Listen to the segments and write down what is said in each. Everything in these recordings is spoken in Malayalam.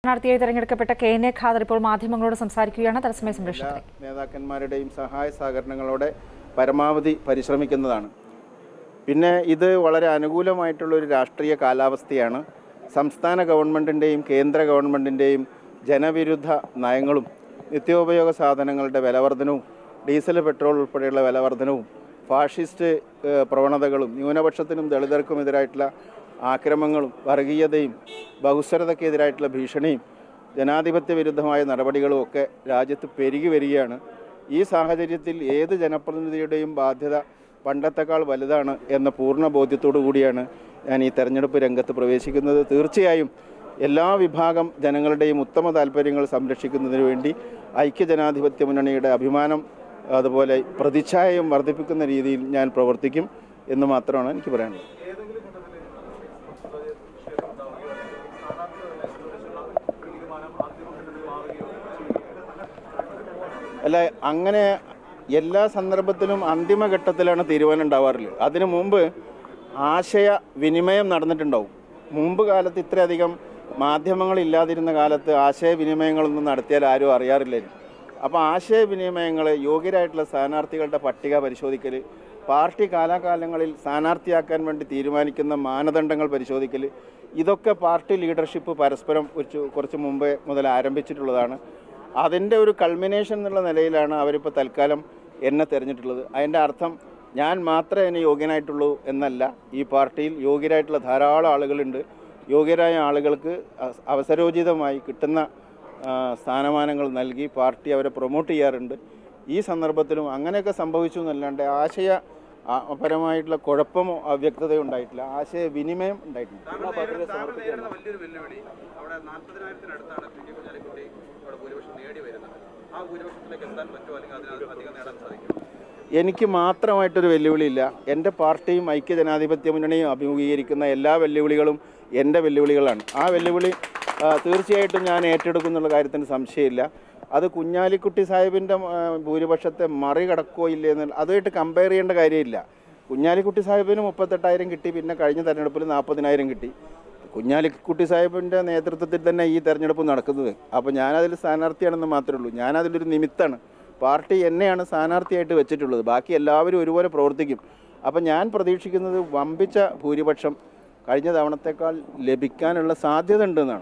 സ്ഥാനാർത്ഥിയായി തെരഞ്ഞെടുക്കപ്പെട്ട കെ എൻ എ ഖാദർ ഇപ്പോൾ മാധ്യമങ്ങളോട് സംസാരിക്കുകയാണ് തത്സമയ എല്ലാ സംരക്ഷണത്തിൽ നേതാക്കന്മാരുടെയും സഹായ സഹകരണങ്ങളോടെ പരമാവധി പരിശ്രമിക്കുന്നതാണ് പിന്നെ ഇത് വളരെ അനുകൂലമായിട്ടുള്ള ഒരു രാഷ്ട്രീയ കാലാവസ്ഥയാണ് സംസ്ഥാന ഗവൺമെൻറ്റിൻ്റെയും കേന്ദ്ര ഗവൺമെൻറ്റിൻ്റെയും ജനവിരുദ്ധ നയങ്ങളും നിത്യോപയോഗ സാധനങ്ങളുടെ വിലവർധനവും ഡീസൽ പെട്രോൾ ഉൾപ്പെടെയുള്ള വിലവർധനവും ഫാഷിസ്റ്റ് ഏഹ്, പ്രവണതകളും ന്യൂനപക്ഷത്തിനും ദളിതർക്കും എതിരായിട്ടുള്ള ആക്രമങ്ങളും വർഗീയതയും ബഹുസ്വരതയ്ക്കെതിരായിട്ടുള്ള ഭീഷണിയും ജനാധിപത്യ വിരുദ്ധമായ നടപടികളും ഒക്കെ രാജ്യത്ത് പെരുകി വരികയാണ് ഈ സാഹചര്യത്തിൽ ഏത് ജനപ്രതിനിധിയുടെയും ബാധ്യത പണ്ടത്തെക്കാൾ വലുതാണ് എന്ന പൂർണ്ണ ബോധ്യത്തോടു കൂടിയാണ് ഞാൻ ഈ തെരഞ്ഞെടുപ്പ് രംഗത്ത് പ്രവേശിക്കുന്നത് തീർച്ചയായും എല്ലാ വിഭാഗം ജനങ്ങളുടെയും ഉത്തമ താല്പര്യങ്ങൾ സംരക്ഷിക്കുന്നതിന് വേണ്ടി ഐക്യജനാധിപത്യ മുന്നണിയുടെ അഭിമാനം അതുപോലെ പ്രതിച്ഛായയും വർദ്ധിപ്പിക്കുന്ന രീതിയിൽ ഞാൻ പ്രവർത്തിക്കും എന്ന് മാത്രമാണ് എനിക്ക് പറയാനുള്ളത് അല്ല അങ്ങനെ എല്ലാ സന്ദർഭത്തിലും അന്തിമഘട്ടത്തിലാണ് തീരുമാനം ഉണ്ടാവാറുള്ളത് അതിനു മുമ്പ് ആശയ വിനിമയം നടന്നിട്ടുണ്ടാവും മുമ്പ് കാലത്ത് ഇത്രയധികം മാധ്യമങ്ങൾ ഇല്ലാതിരുന്ന കാലത്ത് ആശയവിനിമയങ്ങളൊന്നും നടത്തിയാൽ ആരും അറിയാറില്ലായിരുന്നു അപ്പോൾ ആശയവിനിമയങ്ങൾ യോഗ്യരായിട്ടുള്ള സ്ഥാനാർത്ഥികളുടെ പട്ടിക പരിശോധിക്കൽ പാർട്ടി കാലാകാലങ്ങളിൽ സ്ഥാനാർത്ഥിയാക്കാൻ വേണ്ടി തീരുമാനിക്കുന്ന മാനദണ്ഡങ്ങൾ പരിശോധിക്കൽ ഇതൊക്കെ പാർട്ടി ലീഡർഷിപ്പ് പരസ്പരം കുറച്ച് കുറച്ച് മുമ്പേ മുതൽ ആരംഭിച്ചിട്ടുള്ളതാണ് അതിൻ്റെ ഒരു കൾമിനേഷൻ എന്നുള്ള നിലയിലാണ് അവരിപ്പോൾ തൽക്കാലം എന്നെ തിരഞ്ഞിട്ടുള്ളത് അതിൻ്റെ അർത്ഥം ഞാൻ മാത്രമേ എന്നെ യോഗ്യനായിട്ടുള്ളൂ എന്നല്ല ഈ പാർട്ടിയിൽ യോഗ്യരായിട്ടുള്ള ധാരാളം ആളുകളുണ്ട് യോഗ്യരായ ആളുകൾക്ക് അ- അവസരോചിതമായി കിട്ടുന്ന ആ, സ്ഥാനമാനങ്ങൾ നൽകി പാർട്ടി അവരെ പ്രൊമോട്ട് ചെയ്യാറുണ്ട് ഈ സന്ദർഭത്തിലും അങ്ങനെയൊക്കെ സംഭവിച്ചു എന്നല്ലാണ്ട് ആശയ ആ, പരമായിട്ടുള്ള കുഴപ്പമോ അവ്യക്തതയോ ഉണ്ടായിട്ടില്ല ആശയവിനിമയം ഉണ്ടായിട്ടില്ല നേരിടുന്ന വലിയൊരു വെല്ലുവിളി അവിടെ നാൽപ്പതിനായിരത്തിനടുത്താണ് പി കെ കുഞ്ഞാലിക്കുട്ടി അവിടെ ഭൂരിപക്ഷം നേടി വരുന്നത് ആ ഭൂരിപക്ഷത്തിലേക്ക് എത്താൻ പറ്റുമോ അല്ലെങ്കിൽ അതിന് അധികം നേടാൻ സാധിക്കും എനിക്ക് മാത്രമായിട്ടൊരു വെല്ലുവിളിയില്ല എൻ്റെ പാർട്ടിയും ഐക്യജനാധിപത്യ മുന്നണിയും അഭിമുഖീകരിക്കുന്ന എല്ലാ വെല്ലുവിളികളും എൻ്റെ വെല്ലുവിളികളാണ് ആ വെല്ലുവിളി ആ, തീർച്ചയായിട്ടും ഞാൻ ഏറ്റെടുക്കും എന്നുള്ള കാര്യത്തിന് സംശയമില്ല അത് കുഞ്ഞാലിക്കുട്ടി സാഹിബിൻ്റെ ആ, ഭൂരിപക്ഷത്തെ മറികടക്കോ ഇല്ലേ എന്ന് അതുമായിട്ട് കമ്പയർ ചെയ്യേണ്ട കാര്യമില്ല കുഞ്ഞാലിക്കുട്ടി സാഹിബിന് മുപ്പത്തെട്ടായിരം കിട്ടി പിന്നെ കഴിഞ്ഞ തെരഞ്ഞെടുപ്പിൽ നാൽപ്പതിനായിരം കിട്ടി കുഞ്ഞാലിക്കുട്ടി സാഹിബിൻ്റെ നേതൃത്വത്തിൽ തന്നെ ഈ തെരഞ്ഞെടുപ്പ് നടക്കുന്നത് അപ്പോൾ ഞാനതിൽ സ്ഥാനാർത്ഥിയാണെന്ന് മാത്രമേ ഉള്ളൂ ഞാനതിലൊരു നിമിത്താണ് പാർട്ടി എന്നെയാണ് സ്ഥാനാർത്ഥിയായിട്ട് വെച്ചിട്ടുള്ളത് ബാക്കി എല്ലാവരും ഒരുപോലെ പ്രവർത്തിക്കും അപ്പം ഞാൻ പ്രതീക്ഷിക്കുന്നത് വമ്പിച്ച ഭൂരിപക്ഷം കഴിഞ്ഞ തവണത്തേക്കാൾ ലഭിക്കാനുള്ള സാധ്യത ഉണ്ടെന്നാണ്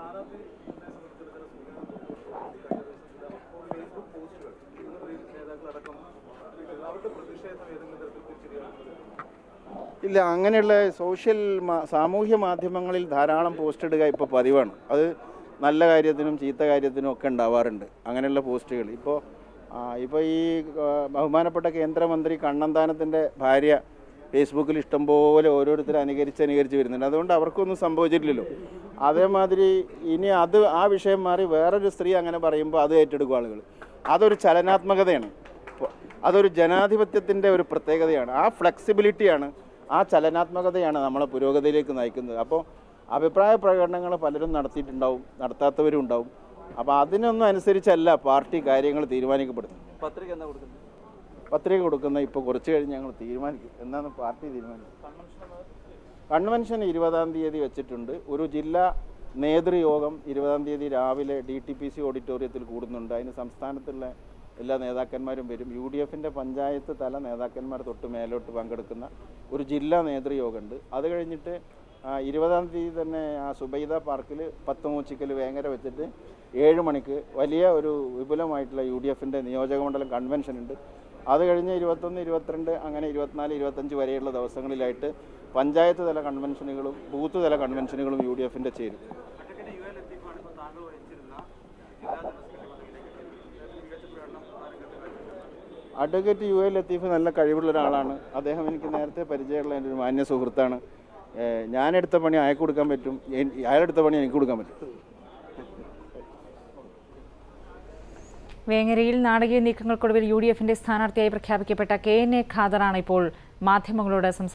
ഇല്ല അങ്ങനെയുള്ള സോഷ്യൽ മാ- സാമൂഹ്യ മാധ്യമങ്ങളിൽ ധാരാളം പോസ്റ്റ് ഇടുക ഇപ്പോൾ പതിവാണ് അത് നല്ല കാര്യത്തിനും ചീത്ത കാര്യത്തിനും ഒക്കെ ഉണ്ടാവാറുണ്ട് അങ്ങനെയുള്ള പോസ്റ്റുകൾ ഇപ്പോൾ ഇപ്പോൾ ഈ ആ, ബഹുമാനപ്പെട്ട കേന്ദ്രമന്ത്രി കണ്ണന്താനത്തിൻ്റെ ഭാര്യ ഫേസ്ബുക്കിൽ ഇഷ്ടംപോലെ ഓരോരുത്തർ അനുകരിച്ച് അനുകരിച്ച് വരുന്നുണ്ട് അതുകൊണ്ട് അവർക്കൊന്നും സംഭവിച്ചിട്ടില്ലല്ലോ അതേമാതിരി ഇനി അത് ആ വിഷയം മാറി വേറൊരു സ്ത്രീ അങ്ങനെ പറയുമ്പോൾ അത് ഏറ്റെടുക്കും ആളുകൾ അതൊരു ചലനാത്മകതയാണ് ഇപ്പോൾ അതൊരു ജനാധിപത്യത്തിൻ്റെ ഒരു പ്രത്യേകതയാണ് ആ ഫ്ലെക്സിബിലിറ്റിയാണ് ആ ചലനാത്മകതയാണ് നമ്മളെ പുരോഗതിയിലേക്ക് നയിക്കുന്നത് അപ്പോൾ അഭിപ്രായ പ്രകടനങ്ങൾ പലരും നടത്തിയിട്ടുണ്ടാവും നടത്താത്തവരും ഉണ്ടാവും അപ്പോൾ അതിനൊന്നും അനുസരിച്ചല്ല പാർട്ടി കാര്യങ്ങൾ തീരുമാനിക്കപ്പെടുന്നത് പത്രിക എന്നാ കൊടുക്കുന്നത് പത്രിക കൊടുക്കുന്ന ഇപ്പോൾ കുറച്ച് കഴിഞ്ഞ് ഞങ്ങൾ തീരുമാനിക്കും എന്നാണ് പാർട്ടി തീരുമാനിക്കും കൺവെൻഷൻ ഇരുപതാം തീയതി വെച്ചിട്ടുണ്ട് ഒരു ജില്ലാ നേതൃയോഗം ഇരുപതാം തീയതി രാവിലെ ഡി ടി പി സി ഓഡിറ്റോറിയത്തിൽ കൂടുന്നുണ്ട് അതിന് സംസ്ഥാനത്തുള്ള എല്ലാ നേതാക്കന്മാരും വരും യു ഡി എഫിൻ്റെ പഞ്ചായത്ത് തല നേതാക്കന്മാർ തൊട്ട് മേലോട്ട് പങ്കെടുക്കുന്ന ഒരു ജില്ലാ നേതൃയോഗമുണ്ട് അത് കഴിഞ്ഞിട്ട് ആ, ഇരുപതാം തീയതി തന്നെ ആ സുബൈദ പാർക്കിൽ പത്ത് മൂച്ചിക്കൽ വേങ്ങര വെച്ചിട്ട് ഏഴ് മണിക്ക് വലിയ ഒരു വിപുലമായിട്ടുള്ള യു ഡി എഫിൻ്റെ നിയോജകമണ്ഡലം കൺവെൻഷൻ ഉണ്ട് അത് കഴിഞ്ഞ് ഇരുപത്തൊന്ന് ഇരുപത്തിരണ്ട് അങ്ങനെ ഇരുപത്തിനാല് ഇരുപത്തഞ്ച് വരെയുള്ള ദിവസങ്ങളിലായിട്ട് പഞ്ചായത്ത് തല കൺവെൻഷനുകളും ബൂത്ത് തല കൺവെൻഷനുകളും യു ഡി എഫിൻ്റെ ചേരും അഡ്വക്കേറ്റ് യു എൽ ലത്തീഫാണ് ഇപ്പോൾ താങ്കൾ വഹിച്ചിരുന്ന ജില്ലാ ജനറൽ സെക്രട്ടറി പദവിയിലേക്ക് എത്തിയത്. മികച്ച പ്രകടനം ആ രംഗത്ത് കാഴ്ചവെച്ചു. അഡ്വക്കേറ്റ് യു എ ലത്തീഫ് നല്ല കഴിവുള്ള ഒരാളാണ് അദ്ദേഹം എനിക്ക് നേരത്തെ പരിചയമുള്ള എൻ്റെ ഒരു മാന്യ സുഹൃത്താണ് ഏഹ് ഞാനെടുത്ത പണി അയാൾക്ക് കൊടുക്കാൻ പറ്റും എൻ- അയാളെടുത്ത പണി എനിക്ക് കൊടുക്കാൻ പറ്റും വേങ്ങരയിൽ നാടകീയ നീക്കങ്ങൾക്കൊടുവിൽ യു ഡി എഫിന്റെ സ്ഥാനാർത്ഥിയായി പ്രഖ്യാപിക്കപ്പെട്ട കെ എൻ എ ഖാദറാണ് ഇപ്പോൾ മാധ്യമങ്ങളോട് സംസാരിക്കുന്നത്